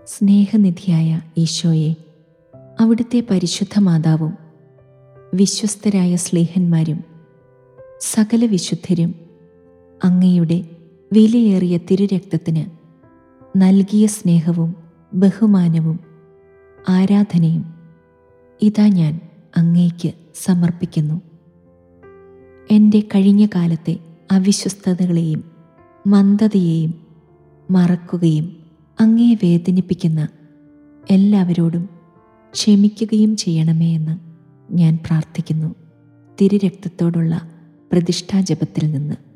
സ്നേഹനിധിയായ ഈശോയെ അവിടുത്തെ പരിശുദ്ധ മാതാവും വിശ്വസ്തരായ സ്ലേഹന്മാരും സകല വിശുദ്ധരും അങ്ങയുടെ വിലയേറിയ തിരുരക്തത്തിന് നൽകിയ സ്നേഹവും ബഹുമാനവും ആരാധനയും ഇതാ ഞാൻ അങ്ങേക്ക് സമർപ്പിക്കുന്നു എൻ്റെ കഴിഞ്ഞ കാലത്തെ അവിശ്വസ്തതകളെയും മന്ദതയെയും മറക്കുകയും അങ്ങയെ വേദനിപ്പിക്കുന്ന എല്ലാവരോടും ക്ഷമിക്കുകയും ചെയ്യണമേ എന്ന് ഞാൻ പ്രാർത്ഥിക്കുന്നു തിരുരക്തത്തോടുള്ള പ്രതിഷ്ഠാജപത്തിൽ നിന്ന്